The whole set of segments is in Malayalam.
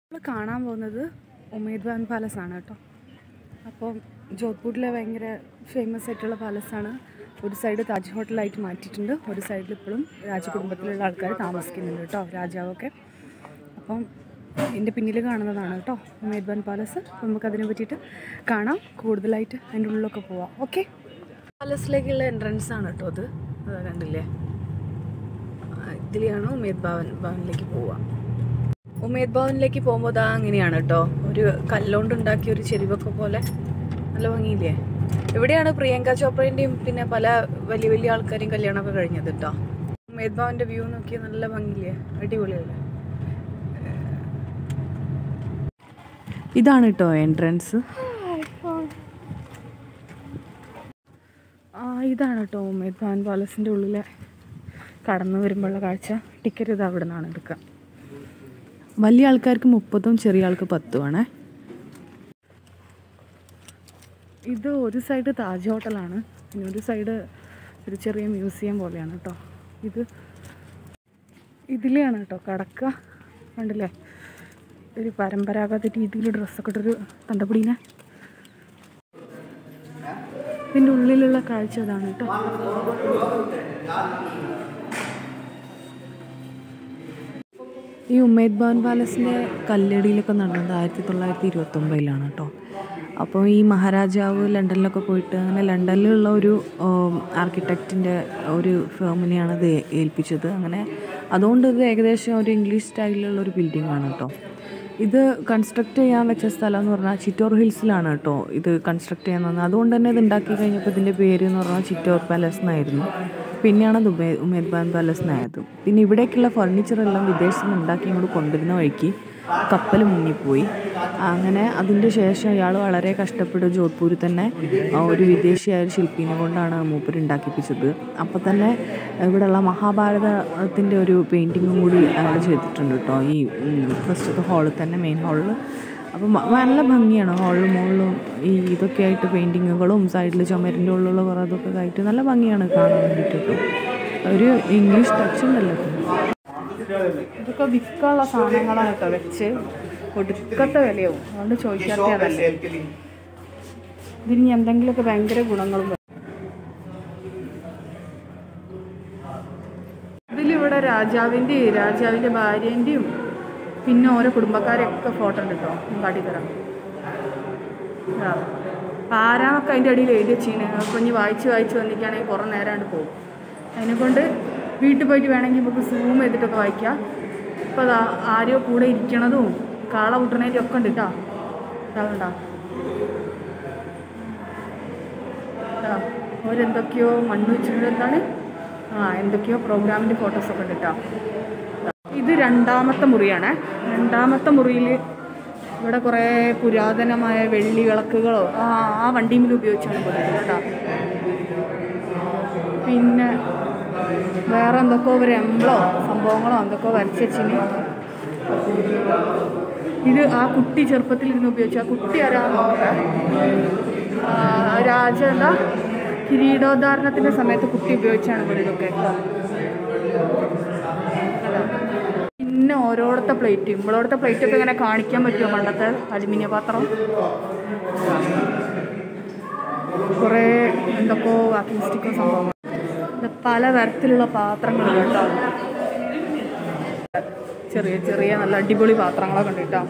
നമ്മൾ കാണാൻ പോകുന്നത് ഉമേദ് ഖാൻ പാലസ് ആണ് കേട്ടോ അപ്പോൾ ജോധ്പൂരിലെ ഭയങ്കര ഫേമസ് ആയിട്ടുള്ള പാലസാണ് ഒരു സൈഡ് താജ് ഹോട്ടലായിട്ട് മാറ്റിയിട്ടുണ്ട് ഒരു സൈഡിൽ ഇപ്പോഴും രാജകുടുംബത്തിലുള്ള ആൾക്കാർ താമസിക്കുന്നുണ്ട് കേട്ടോ രാജാവൊക്കെ അപ്പം എൻ്റെ പിന്നിൽ കാണുന്നതാണ് കേട്ടോ ഉമേദ് ഖാൻ പാലസ് അപ്പം നമുക്ക് അതിനെ പറ്റിയിട്ട് കാണാം കൂടുതലായിട്ട് അതിൻ്റെ ഉള്ളിലൊക്കെ പോവാം ഓക്കെ പാലസിലേക്കുള്ള എൻട്രൻസ് ആണ് കേട്ടോ അത് അത് കണ്ടില്ലേ ആ, ഇതിലെയാണ് ഉമേദ് ഭവൻ ഭവനിലേക്ക് പോവുക ഉമേദ് ഭവനിലേക്ക് പോകുമ്പോൾ ദാ അങ്ങനെയാണ് കേട്ടോ ഒരു കല്ലുകൊണ്ട് ഉണ്ടാക്കിയ ഒരു ചെരുവൊക്കെ പോലെ നല്ല ഭംഗിയില്ലേ ഇവിടെയാണ് പ്രിയങ്ക ചോപ്രേൻ്റെയും പിന്നെ പല വലിയ വലിയ ആൾക്കാരെയും കല്യാണമൊക്കെ കഴിഞ്ഞത് കേട്ടോ ഉമേദ് ഭവൻ്റെ വ്യൂ നോക്കിയാൽ നല്ല ഭംഗിയില്ലേ അടിപൊളിയല്ലേ ഇതാണ് കേട്ടോ എൻട്രൻസ് ആ ഇതാണ് കേട്ടോ ഉമേദ് ഭവൻ പാലസിൻ്റെ ഉള്ളിലെ കടന്നു വരുമ്പോഴുള്ള കാഴ്ച ടിക്കറ്റ് ഇത് അവിടെ നിന്നാണ് എടുക്കുക വലിയ ആൾക്കാർക്ക് മുപ്പതും ചെറിയ ആൾക്ക് പത്തുമാണേ ഇത് ഒരു സൈഡ് താജ് ഹോട്ടലാണ് പിന്നെ ഒരു സൈഡ് ഒരു ചെറിയ മ്യൂസിയം പോലെയാണ് കേട്ടോ ഇത് ഇതിലെയാണ് കേട്ടോ കടക്കുക കണ്ടില്ലേ ഒരു പരമ്പരാഗത രീതിയിൽ ഡ്രസ്സൊക്കെ ഇട്ടൊരു തണ്ടപ്പൊടീനെ ഇതിൻ്റെ ഉള്ളിലുള്ള കാഴ്ച അതാണ് കേട്ടോ ഈ ഉമേദ് ഭവൻ പാലസിൻ്റെ കല്ലടിയിലൊക്കെ നടന്നത് ആയിരത്തി തൊള്ളായിരത്തി ഇരുപത്തൊമ്പതിലാണ് കേട്ടോ അപ്പോൾ ഈ മഹാരാജാവ് ലണ്ടനിലൊക്കെ പോയിട്ട് അങ്ങനെ ലണ്ടനിലുള്ള ഒരു ആർക്കിടെക്റ്റിൻ്റെ ഒരു ഫേമിനെയാണ് ഇത് ഏൽപ്പിച്ചത് അങ്ങനെ അതുകൊണ്ട് ഇത് ഏകദേശം ഒരു ഇംഗ്ലീഷ് സ്റ്റൈലിലുള്ള ഒരു ബിൽഡിംഗ് ആണ് കേട്ടോ ഇത് കൺസ്ട്രക്ട് ചെയ്യാൻ വെച്ച സ്ഥലം എന്ന് പറഞ്ഞാൽ ചിറ്റോർ ഹിൽസിലാണ് കേട്ടോ ഇത് കൺസ്ട്രക്ട് ചെയ്യാൻ വന്നത് അതുകൊണ്ട് തന്നെ ഇത് ഉണ്ടാക്കി കഴിഞ്ഞപ്പോൾ ഇതിൻ്റെ പേര് എന്ന് പറഞ്ഞാൽ ചിറ്റോർ പാലസ് എന്നായിരുന്നു പിന്നെയാണ് അത് ഉമേ ഉമേദ് ഖാൻ പാലസ് എന്നായത് പിന്നെ ഇവിടേക്കുള്ള ഫർണിച്ചറെല്ലാം വിദേശത്ത് നിന്ന് ഉണ്ടാക്കി ഇങ്ങോട്ട് കൊണ്ടുവരുന്ന വഴിക്ക് കപ്പൽ മുങ്ങിപ്പോയി അങ്ങനെ അതിൻ്റെ ശേഷം ഇയാൾ വളരെ കഷ്ടപ്പെട്ട് ജോധ്പൂരിൽ തന്നെ ആ, ഒരു വിദേശിയായ ഒരു ശില്പിനെ കൊണ്ടാണ് മൂപ്പർ ഉണ്ടാക്കിപ്പിച്ചത് അപ്പോൾ തന്നെ ഇവിടെയുള്ള മഹാഭാരതത്തിൻ്റെ ഒരു പെയിൻറ്റിങ്ങും കൂടി അയാൾ ചെയ്തിട്ടുണ്ട് കേട്ടോ ഈ ഫസ്റ്റത്തെ ഹാളിൽ തന്നെ മെയിൻ ഹാളിൽ അപ്പം മ- നല്ല ഭംഗിയാണ് ഹാളിലും മുകളിലും ഈ ഇതൊക്കെ ആയിട്ട് പെയിൻറ്റിങ്ങുകളും സൈഡിൽ ചുമരിൻ്റെ ഉള്ളിലുള്ള കുറേ ഇതൊക്കെ ആയിട്ട് നല്ല ഭംഗിയാണ് കാണാൻ വേണ്ടിയിട്ട് കേട്ടോ ഒരു ഇംഗ്ലീഷ് ടച്ച് ഉണ്ടല്ലോ ഇതൊക്കെ വിൽക്കാനുള്ള സാധനങ്ങളാണ് കേട്ടോ വെച്ച് ഒടുക്കത്തെ വിലയാവും അതുകൊണ്ട് ചോദിക്കാത്തതല്ലേ ഇതിന് എന്തെങ്കിലുമൊക്കെ ഭയങ്കര ഗുണങ്ങളും വരും. ഇതിലിവിടെ രാജാവിൻ്റെയും രാജാവിൻ്റെ ഭാര്യേൻ്റെയും പിന്നെ ഓരോ കുടുംബക്കാരെയൊക്കെ ഫോട്ടോ ഉണ്ട് കേട്ടോ ഞാൻ കാട്ടിത്തരാം ഇതാ. അപ്പൊ ആരാന്നൊക്കെ അതിൻ്റെ അടിയിൽ എഴുതി വെച്ചിങ്ങനെ അപ്പോൾ ഇനി വായിച്ച് വായിച്ച് വന്നിക്കുകയാണെങ്കിൽ കുറേ നേരമായിട്ട് പോകും അതിനെക്കൊണ്ട് വീട്ടിൽ പോയിട്ട് വേണമെങ്കിൽ നമുക്ക് സൂം ചെയ്തിട്ടൊക്കെ വായിക്കാം ഇപ്പോൾ അതാ ആരോ കൂടെ ഇരിക്കണതും കാള കൂട്ടണേലും ഒക്കെ ഉണ്ട് കേട്ടോ ഇതാകണ്ട അവരെന്തൊക്കെയോ മണ്ണ് വെച്ചിട്ട് എന്താണ് ആ എന്തൊക്കെയോ പ്രോഗ്രാമിൻ്റെ ഫോട്ടോസൊക്കെ ഉണ്ട് കേട്ടോ ഇത് രണ്ടാമത്തെ മുറിയാണ് രണ്ടാമത്തെ മുറിയിൽ ഇവിടെ കുറേ പുരാതനമായ വെള്ളി വിളക്കുകളോ ആ ആ വണ്ടിയിൽ ഉപയോഗിച്ചാണ് പോയത് കേട്ടോ പിന്നെ വേറെ എന്തൊക്കെയോ ഒരു എംബ്ലോ സംഭവങ്ങളോ എന്തൊക്കെയോ വരച്ച് വെച്ചിന് ഇത് ആ കുട്ടി ചെറുപ്പത്തിൽ ഇരുന്ന് ഉപയോഗിച്ചു ആ കുട്ടി ആരാന്ന് നോക്കാം ആ, രാജ എന്താ കിരീടോദ്ധാരണത്തിൻ്റെ സമയത്ത് കുട്ടി ഉപയോഗിച്ചാണ് ഇവിടെ ഇതൊക്കെ അതാ. പിന്നെ ഓരോടത്തെ പ്ലേറ്റ് ഇമ്പോഴത്തെ പ്ലേറ്റ് ഒക്കെ ഇങ്ങനെ കാണിക്കാൻ പറ്റുമോ പണ്ടത്തെ അലുമിനിയ പാത്രം കുറേ എന്തൊക്കെയോ വാക്കിംഗ് സ്റ്റിക്കോ സംഭവങ്ങൾ ഇത് പല തരത്തിലുള്ള പാത്രങ്ങൾ കേട്ടോ ചെറിയ ചെറിയ നല്ല അടിപൊളി പാത്രങ്ങളൊക്കെ ഉണ്ട് കേട്ടോ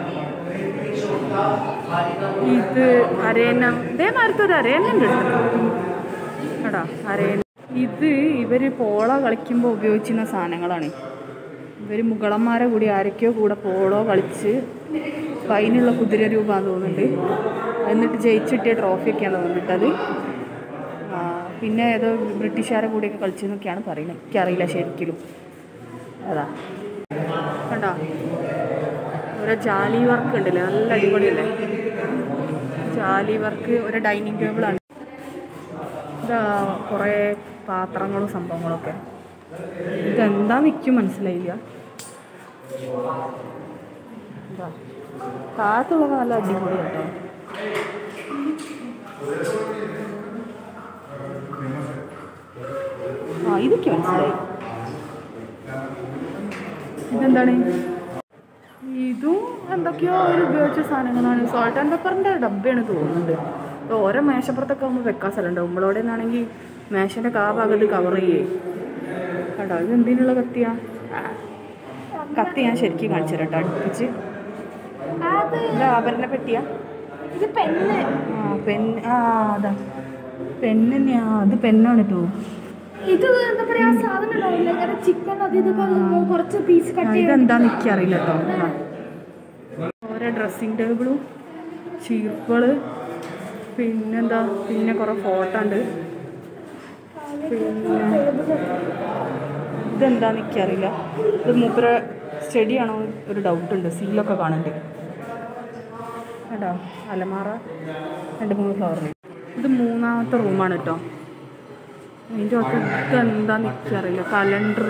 ഇത് അരയന്നം ഇതേമാരത്തെ ഒരു അരയന്നം ഉണ്ട് കേട്ടോ അരയന്നം ഇത് ഇവർ പോള കളിക്കുമ്പോൾ ഉപയോഗിച്ചിരുന്ന സാധനങ്ങളാണ് ഇവർ മുഗളന്മാരെ കൂടി ആരൊക്കെയോ കൂടെ പോളോ കളിച്ച് അപ്പം അതിനുള്ള കുതിര രൂപമാണെന്ന് തോന്നുന്നുണ്ട് എന്നിട്ട് ജയിച്ചിട്ടിയ ട്രോഫിയൊക്കെയാണ് തോന്നുന്നുണ്ട് അത് ആ, പിന്നെ ഏതോ ബ്രിട്ടീഷുകാരെ കൂടെയൊക്കെ കളിച്ചെന്നൊക്കെയാണ് പറയുന്നത് എനിക്കറിയില്ല ശരിക്കും അതാ കണ്ടോ ഓരോ ജാലി വർക്ക് ഉണ്ടല്ലേ നല്ല അടിപൊളിയല്ലേ ജാലി വർക്ക് ഒരു ഡൈനിങ് ടേബിളാണ് ഇതാ കുറേ പാത്രങ്ങളും സംഭവങ്ങളൊക്കെ ഇതെന്താ നിൽക്കും മനസ്സിലായില്ല ഇതാ താഴത്തുള്ളത് നല്ല അടിപൊളി കേട്ടോ ആ ഇതൊക്കെ മനസ്സിലായി ഇതെന്താണ് ഇതും എന്തൊക്കെയോ ഒരു ഉപയോഗിച്ച സാധനങ്ങളാണ് സോൾട്ട് ആൻഡ് പെപ്പറിൻ്റെ ഡബ്ബയാണ് തോന്നുന്നുണ്ട് അപ്പോൾ ഓരോ മേശപ്പുറത്തൊക്കെ ആകുമ്പോൾ വെക്കാൻ സ്ഥലമുണ്ട് നമ്മളോടെ നിന്നാണെങ്കിൽ മേശൻ്റെ കാ ഭാഗത്ത് കവർ ചെയ്യേ കേട്ടോ ഇത് എന്തിനുള്ള കത്തിയാ കത്തി ഞാൻ ശരിക്കും കാണിച്ചു തരാം കേട്ടോ അടുപ്പിച്ച് അത് ഇത് ആഭരണ പെട്ടിയാ ഇത് പെണ്ണ് ആ പെൻ ആ അതാ പെണ്ണ് തന്നെയാ അത് പെണ്ണാണ് കേട്ടോ ഇത് എന്താ പറയാ സാധനം ഉണ്ടാവില്ല ഇങ്ങനെ ചിക്കൻ അത് ഇതൊക്കെ കുറച്ച് പീസ് കട്ട് ചെയ്ത് ഇതെന്താന്ന് എനിക്കറിയില്ല കേട്ടോ ഓരോ ഡ്രസ്സിങ് ടേബിളും ചീർപ്പുകൾ പിന്നെന്താ പിന്നെ കുറേ ഫോട്ടോ ഉണ്ട് പിന്നെ ഇതെന്താന്ന് എനിക്കറിയില്ല ഇത് മൂപ്പര സ്റ്റഡിയാണോ ഒരു ഡൗട്ട് ഉണ്ട് സീലൊക്കെ കാണുന്നുണ്ട് കേട്ടോ അലമാറ രണ്ട് മൂന്ന് ഫ്ലവറിൽ ഇത് മൂന്നാമത്തെ റൂമാണ് കേട്ടോ അതിൻ്റെ അകത്ത് എന്താന്ന് എനിക്കറിയില്ല കലണ്ടർ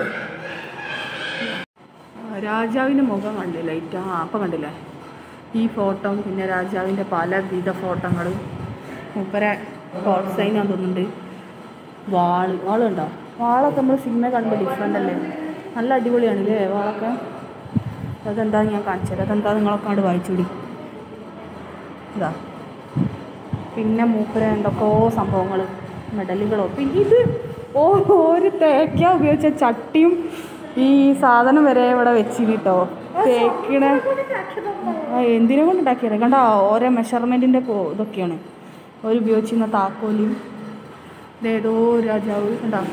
രാജാവിൻ്റെ മുഖം കണ്ടില്ല ലൈറ്റ് ആ അപ്പം കണ്ടില്ലേ ഈ ഫോട്ടോ പിന്നെ രാജാവിൻ്റെ പലവിധ ഫോട്ടോകൾ മൂപ്പരെ കോട്ട് സൈനാന്ന് തോന്നുന്നുണ്ട് വാള് വാളുണ്ടോ വാളൊക്കെ നമ്മൾ സിനിമ കാണുമ്പോൾ ഡിഫറെൻ്റ് അല്ലേ നല്ല അടിപൊളിയാണ് ഇല്ലേ വാളൊക്കെ അതെന്താ ഞാൻ കാണിച്ചത് അതെന്താ നിങ്ങളൊക്കെ അങ്ങോട്ട് വായിച്ചുകൂടി ഇതാ പിന്നെ മൂപ്പര എന്തൊക്കെയോ സംഭവങ്ങൾ മെഡലുകളോ പിന്നെ ഇത് ഓ ഒരു തേക്ക ഉപയോഗിച്ച ചട്ടിയും ഈ സാധനം വരെ ഇവിടെ വെച്ചിന് കേട്ടോ തേക്കിണ ആ എന്തിനെ കൊണ്ട് ഉണ്ടാക്കിയത് കണ്ട ഓരോ മെഷർമെൻറ്റിൻ്റെ ഇതൊക്കെയാണ് ഒരു ഉപയോഗിച്ചിരുന്ന താക്കോലും ഇതേതോ രാജാവ് കണ്ടാ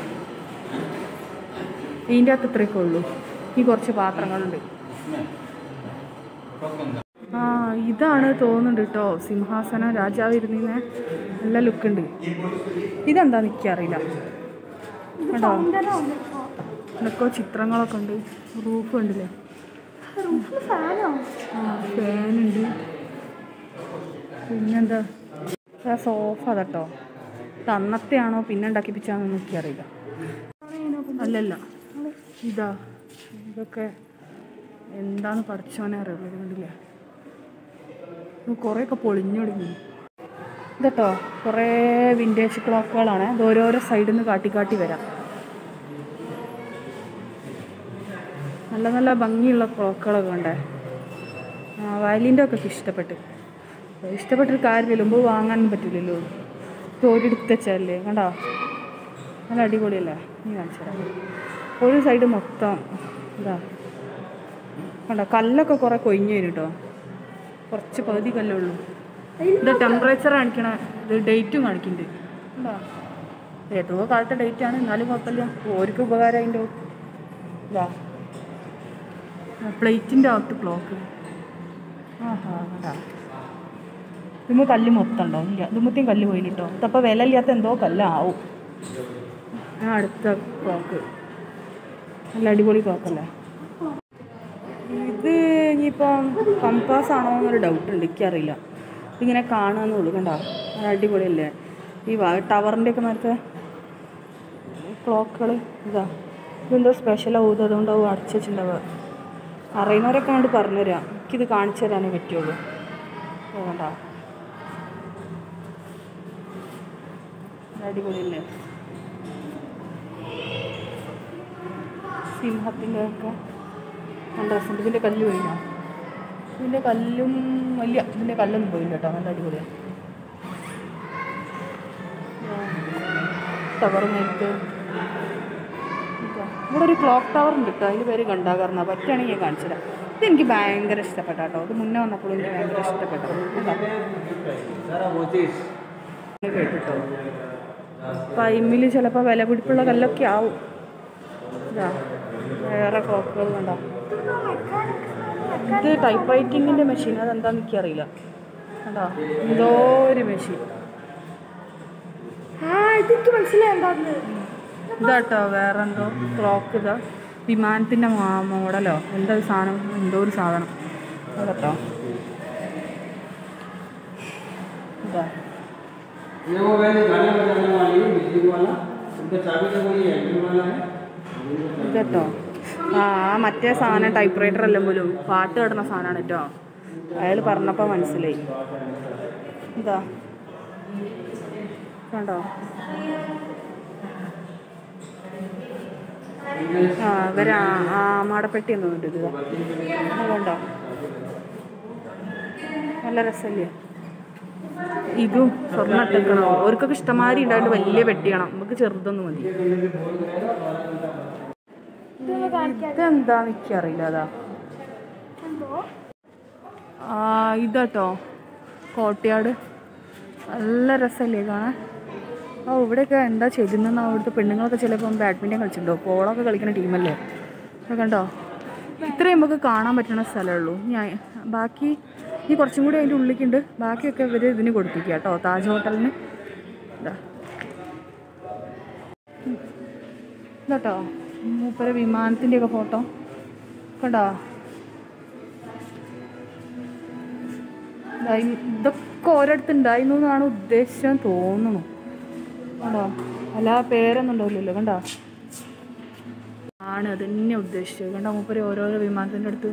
ഇതിൻ്റെ അകത്ത് ഇത്രയൊക്കെ ഉള്ളൂ ഈ കുറച്ച് പാത്രങ്ങളുണ്ട് ആ ഇതാണ് തോന്നുന്നുണ്ട് കേട്ടോ സിംഹാസനം രാജാവ് ഇരുന്നിന്ന് നല്ല ലുക്കുണ്ട് ഇതെന്താ എനിക്കറിയില്ല കേട്ടോ എന്തൊക്കെയോ ചിത്രങ്ങളൊക്കെ ഉണ്ട് റൂഫ് ഉണ്ടല്ലേ ഫാനോ ആ ഫാനുണ്ട് പിന്നെന്താ ആ സോഫ അതട്ടോ ഇത് അന്നത്തെയാണോ പിന്നെ ഉണ്ടാക്കിപ്പിച്ചാന്നൊന്നും എനിക്കറിയില്ല അല്ലല്ല ഇതാ ഇതൊക്കെ എന്താന്ന് പഠിച്ചോനെ അറിയുള്ളൂ ഇത് കണ്ടില്ലേ ഇത് കുറേയൊക്കെ പൊളിഞ്ഞൊടുങ്ങി ഇതട്ടോ കുറേ വിൻറ്റേജ് ക്ലോക്കുകളാണ് ഇത് ഓരോരോ സൈഡിൽ നിന്ന് കാട്ടി കാട്ടി വരാം നല്ല നല്ല ഭംഗിയുള്ള ക്ലോക്കുകളൊക്കെ ഉണ്ടേ ആ വയലിൻ്റെ ഒക്കെ എനിക്ക് ഇഷ്ടപ്പെട്ട് ഇഷ്ടപ്പെട്ടൊരു കാര്യമില്ല മുമ്പ് വാങ്ങാനും പറ്റില്ലല്ലോ ഇത് ഒരിടത്ത് വെച്ചല്ലേ കണ്ടോ നല്ല അടിപൊളിയല്ലേ നീ കാണിച്ചു തരാം ഒരു സൈഡ് മൊത്തം ഇതാ കണ്ടോ കല്ലൊക്കെ കുറേ കൊഴിഞ്ഞു വരും കേട്ടോ കുറച്ച് പകുതി കല്ലേ ഉള്ളൂ ഇത് ടെമ്പറേച്ചർ കാണിക്കണ ഇത് ഡേറ്റും കാണിക്കുന്നുണ്ട് കണ്ടോ ഏതോ കാലത്തെ ഡേറ്റ് ആണ് എന്നാലും കുഴപ്പമില്ല ഓർക്ക് ഉപകാരം അതിൻ്റെ ഇതാ പ്ലേറ്റിൻ്റെ അകത്ത് ക്ലോക്ക് ആഹാ കണ്ടാ ഇതുമ്പോൾ കല്ല് മൊത്തം ഉണ്ടോ ഇല്ല ഇതുമ്പത്തേയും കല്ല് പോയില്ല കേട്ടോ ഇതപ്പോൾ വില ഇല്ലാത്ത എന്തോ കല്ലാവും ആ അടുത്ത ക്ലോക്ക് നല്ല അടിപൊളി ക്ലോക്കല്ലേ ഇത് ഇനിയിപ്പം കമ്പാസ് ആണോ എന്നൊരു ഡൗട്ട് ഉണ്ട് എനിക്കറിയില്ല ഇതിങ്ങനെ കാണാന്നുള്ളൂ കണ്ടോ അത് അടിപൊളിയല്ലേ ഈ ടവറിൻ്റെ ഒക്കെ മരത്തെ ക്ലോക്കുകൾ ഇതാ ഇതെന്തോ സ്പെഷ്യലാവും ഇത് അതുകൊണ്ടാവും അടച്ചു വെച്ചിട്ടുണ്ടാവുക അറിയുന്നവരൊക്കെ അങ്ങോട്ട് പറഞ്ഞുതരാം എനിക്കിത് കാണിച്ചു തരാനേ പറ്റുള്ളൂ ഇത് കണ്ടോ ഇത് അടിപൊളിയല്ലേ സിംഹത്തിൻ്റെ ഒക്കെ നല്ല രസമുണ്ട് ഇതിൻ്റെ കല്ല് പോയിനോ ഇതിൻ്റെ കല്ലും വലിയ ഇതിൻ്റെ കല്ലൊന്നും പോയില്ല കേട്ടോ നല്ല അടിപൊളിയാണ് ടവർ നേരത്ത് ഇവിടെ ഒരു ക്ലോക്ക് ടവർ ഉണ്ട് കേട്ടോ അതിൻ്റെ പേര് ഗണ്ടാകർണ പറ്റുകയാണെങ്കിൽ ഞാൻ കാണിച്ചു തരാം ഇത് എനിക്ക് ഭയങ്കര ഇഷ്ടപ്പെട്ട കേട്ടോ ഇത് മുന്നേ വന്നപ്പോഴും എനിക്ക് ഭയങ്കര ഇഷ്ടപ്പെട്ടു കേട്ടോ ടൈമിൽ ചിലപ്പോൾ വില പിടിപ്പുള്ള കല്ലൊക്കെ ആവും ഇതാ വേറെ ക്ലോക്കുകൾ കണ്ടോ ഇത് ടൈപ്പ് റൈറ്റിങ്ങിൻ്റെ മെഷീൻ അതെന്താണെന്ന് എനിക്കറിയില്ല കണ്ടോ എന്തോ ഒരു മെഷീൻ ആ ഇതെനിക്ക് മനസ്സിലായി എന്താന്ന് ഇതാട്ടോ വേറെ എന്തോ ക്ലോക്ക് ഇതാ വിമാനത്തിൻ്റെ മോഡലോ എന്താ ഒരു സാധനം എന്തോ ഒരു സാധനം അതാട്ടോ ഇതാ ये वो वैसे गाना बजाने वाली है म्यूजिक वाला उनका चाबी तो वही है एंट्री वाला है ഇതട്ടോ ആ ആ മറ്റേ സാധനം ടൈപ്പ് റൈറ്റർ എല്ലാം പോലും പാട്ട് കിടന്ന സാധനമാണ് കേട്ടോ അയാൾ പറഞ്ഞപ്പോൾ മനസ്സിലായി എന്താ കണ്ടോ ആ ഇവരെ ആ മാടപ്പെട്ടി എന്ന് തോന്നുന്നുണ്ട് ഇത് അതുകൊണ്ടോ നല്ല രസമല്ലേ ഇതും സ്വർണ്ണ ഇട്ടേക്കണം ഓർക്കൊക്കെ ഇഷ്ടമാതിരി ഉണ്ടായിട്ട് വലിയ പെട്ടിയാണ് നമുക്ക് ചെറുതൊന്നും മതി ഇതൊന്ന് കാണിക്കാൻ ഇതെന്താന്ന് എനിക്കറിയില്ല അതാ എന്തോ ആ ഇതാട്ടോ കോട്ടയാട് നല്ല രസമല്ലേ കാണാൻ ആ ഇവിടെയൊക്കെ എന്താ ചെയ്തിരുന്ന അവിടുത്തെ പെണ്ണുങ്ങളൊക്കെ ചിലപ്പം ബാഡ്മിൻ്റൺ കളിച്ചിട്ടുണ്ടോ പോളൊക്കെ കളിക്കുന്ന ടീമല്ലേ അത് കണ്ടോ ഇത്രയും നമുക്ക് കാണാൻ പറ്റുന്ന സ്ഥലമേ ഉള്ളൂ ഞാൻ ബാക്കി ഈ കുറച്ചും കൂടി അതിൻ്റെ ഉള്ളിലേക്കുണ്ട് ബാക്കിയൊക്കെ ഇവർ ഇതിന് കൊടുപ്പിക്കുക കേട്ടോ താജ് ഹോട്ടലിന് ഇതാ ഇതാട്ടോ മൂപ്പര വിമാനത്തിൻ്റെയൊക്കെ ഫോട്ടോ കണ്ടോ ദാ ഇ- ഇതൊക്കെ ഓരോരുത്തർ ഉണ്ടായിരുന്നു എന്നാണ് ഉദ്ദേശിച്ചത് തോന്നുന്നു കണ്ടോ അല്ല പേരൊന്നും ഉണ്ടാവില്ലല്ലോ കണ്ടോ ആണ് അത് തന്നെ ഉദ്ദേശിച്ചത് കണ്ടോ മൂപ്പര് ഓരോരോ വിമാനത്തിൻ്റെ അടുത്ത്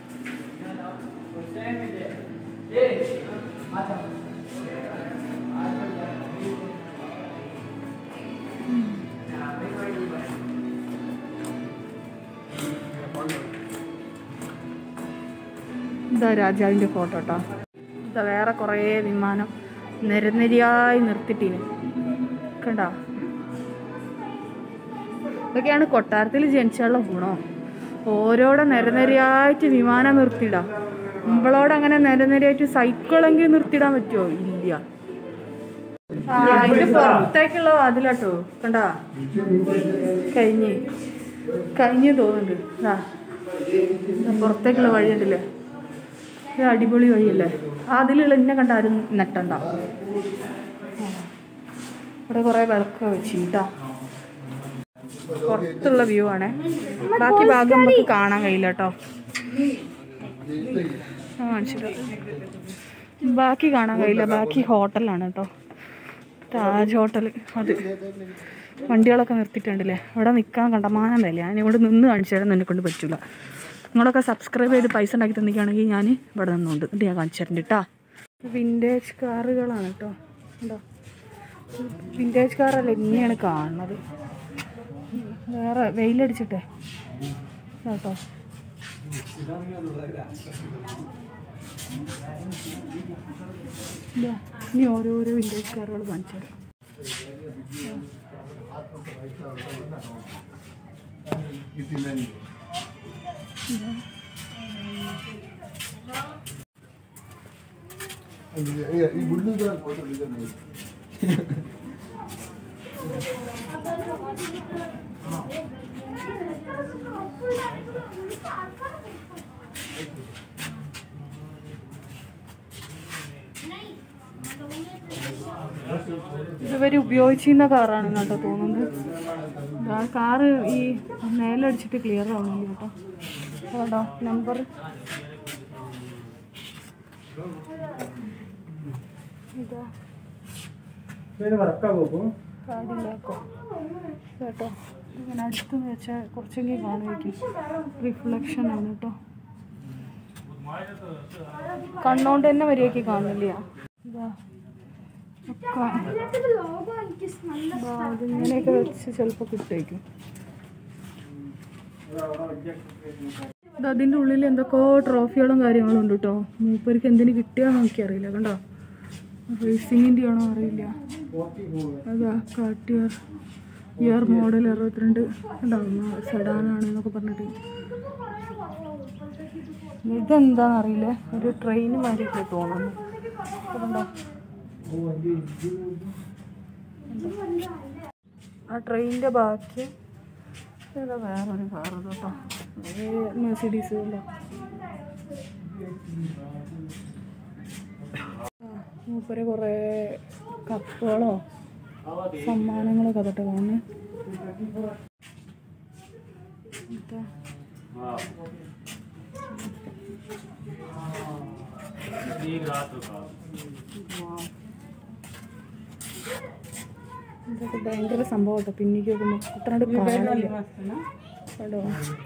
ഇതാ രാജാവിൻ്റെ ഫോട്ടോ കേട്ടോ ഇതാ വേറെ കുറേ വിമാനം നിരനിരയായി നിർത്തിട്ടീന് കണ്ടോ ഇതൊക്കെയാണ് കൊട്ടാരത്തിൽ ജനിച്ചുള്ള ഗുണം ഓരോടെ നിരനിരയായിട്ട് വിമാനം നിർത്തിയിടാം നമ്മളോട് അങ്ങനെ നിരനിരയായിട്ട് സൈക്കിളെങ്കിലും നിർത്തിയിടാൻ പറ്റുമോ ഇല്ല ആ അതിന്റെ പുറത്തേക്കുള്ള വാതിലാട്ടോ കണ്ടാ കഴിഞ്ഞ് കഴിഞ്ഞ് തോന്നുന്നുണ്ട് ആ പുറത്തേക്കുള്ള വഴി ഉണ്ടല്ലേ ഇത് അടിപൊളി വഴിയല്ലേ അതിലുള്ള എന്നെ കണ്ട ആരും നെട്ടണ്ട ഇവിടെ കുറെ വിളക്ക് വെച്ചിട്ടാ പുറത്തുള്ള വ്യൂ ആണേ ബാക്കി ഭാഗം നമുക്ക് കാണാൻ കഴിയില്ല കേട്ടോ ഞാൻ കാണിച്ചിട്ട് ബാക്കി കാണാൻ കഴിയില്ല ബാക്കി ഹോട്ടലാണ് കേട്ടോ താജ് ഹോട്ടൽ അത് വണ്ടികളൊക്കെ നിർത്തിയിട്ടുണ്ടല്ലേ ഇവിടെ നിൽക്കാൻ കണ്ടമാനം വില ഞാൻ ഇവിടെ നിന്ന് കാണിച്ചു തരാൻ എന്നെ കൊണ്ട് പറ്റില്ല നിങ്ങളൊക്കെ സബ്സ്ക്രൈബ് ചെയ്ത് പൈസ ഉണ്ടാക്കി തന്നിക്കുകയാണെങ്കിൽ ഞാൻ ഇവിടെ നിന്നുണ്ട് എന്നിട്ട് ഞാൻ കാണിച്ചു തരുന്നുണ്ട് കേട്ടോ വിൻറ്റേജ് കാറുകളാണ് കേട്ടോ ഉണ്ടോ വിൻറ്റേജ് കാറല്ല ഇങ്ങനെയാണ് കാണുന്നത് വേറെ വെയിലടിച്ചിട്ടേ കേട്ടോ ഇതാ, ഇനി ഓരോരോ വിൻറ്റേജ് കാറുകൾ കാണിച്ചു തരാം ഈ ബുള്ളി ഫോട്ടോ എടുക്കുന്നത് ഇതുവരെ ഉപയോഗിച്ചിരുന്ന കാറാണ് കേട്ടോ തോന്നുന്നത് ആ കാറ് ഈ മേലടിച്ചിട്ട് ക്ലിയർ ആവുന്നില്ല കേട്ടോ കേട്ടോ നമ്പർ ഇതാ കാര്യമില്ലാക്കോ കേട്ടോ ഇങ്ങനെ അടുത്ത് വെച്ചാൽ കുറച്ചെങ്കിലും കാണുമായിരിക്കും റിഫ്ലക്ഷൻ ആണ് കേട്ടോ കണ്ണോണ്ട് തന്നെ മര്യാദയ്ക്ക് കാണില്ല ഇതാ ഒക്കെ ഇതിന്റെ ലോഗോ എനിക്ക് നല്ല അപ്പൊ അതിങ്ങനെയൊക്കെ വെച്ച് ചിലപ്പോൾ കിട്ടുമായിരിക്കും ഇത് അതിൻ്റെ ഉള്ളിൽ എന്തൊക്കെയോ ട്രോഫികളും കാര്യങ്ങളും ഉണ്ട് കേട്ടോ മൂപ്പർക്ക് എന്തിന് കിട്ടിയാന്ന് എനിക്കറിയില്ല കണ്ടോ റേസിങ്ങിൻ്റെ ആണോ അറിയില്ല അതാ കാട്ടിയർ ഇയർ മോഡൽ അറുപത്തിരണ്ട് കണ്ടോ സെഡാനാണ് എന്നൊക്കെ പറഞ്ഞിട്ട് ഇതെന്താണെന്ന് അറിയില്ല ഒരു ട്രെയിൻ മാതിരിയൊക്കെ തോന്നുന്നു കണ്ടോ ആ ട്രെയിനിൻ്റെ ബാക്കി ഇതാ വേറൊരു കാറ് കേട്ടോ മെഴ്സിഡീസ് ഉണ്ടോ മൂപ്പര് കുറേ കപ്പുകളോ സമ്മാനങ്ങളൊക്കെ തൊട്ട് കാണുന്നത് ഇതാ. Wow. ഇതൊക്കെ ഭയങ്കര സംഭവം കേട്ടോ പിന്നിക്ക് നോക്കുമ്പോൾ കുട്ടനാട് കാണില്ല കേട്ടോ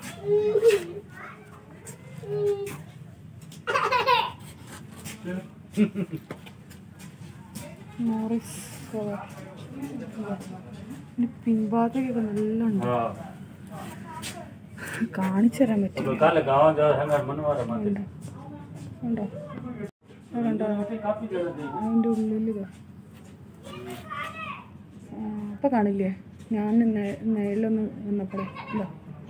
മോറിസ് കവർ ഇനി പിൻഭാഗത്തേക്കൊക്കെ നല്ല ഉണ്ട് കാണിച്ചു തരാൻ പറ്റില്ല काले गांव जो है मेरा मनवा रहा मत ഉണ്ടോ അതുണ്ടോ काफी जगह दे അതിൻ്റെ ഉള്ളിൽ ഇത് ഇപ്പം കാണില്ലേ ഞാൻ നേരിലൊന്ന് വന്നപ്പോഴേ ഇല്ല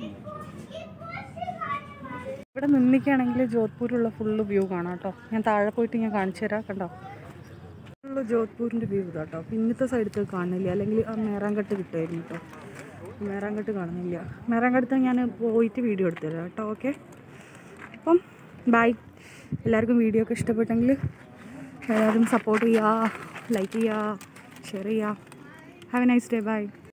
ഇവിടെ നിന്നിക്കുകയാണെങ്കിൽ ജോധ്പൂരിലുള്ള ഫുള്ള് വ്യൂ കാണാം കേട്ടോ ഞാൻ താഴെ പോയിട്ട് ഞാൻ കാണിച്ചു തരാം കണ്ടോ ഫുള്ള് ജോധ്പൂരിൻ്റെ വ്യൂ ഇതാ കേട്ടോ പിന്നത്തെ സൈഡത്ത് കാണുന്നില്ല അല്ലെങ്കിൽ ആ മേറാങ്കട്ട് കിട്ടുമായിരുന്നു കേട്ടോ മേറാങ്കട്ട് കാണുന്നില്ല മേറാങ്കടുത്ത് ഞാൻ പോയിട്ട് വീഡിയോ എടുത്തു തരാം കേട്ടോ ഓക്കെ അപ്പം ബൈ എല്ലാവർക്കും വീഡിയോ ഒക്കെ ഇഷ്ടപ്പെട്ടെങ്കിൽ എല്ലാവരും സപ്പോർട്ട് ചെയ്യുക ലൈക്ക് ചെയ്യുക ഷെയർ ചെയ്യുക have a nice day by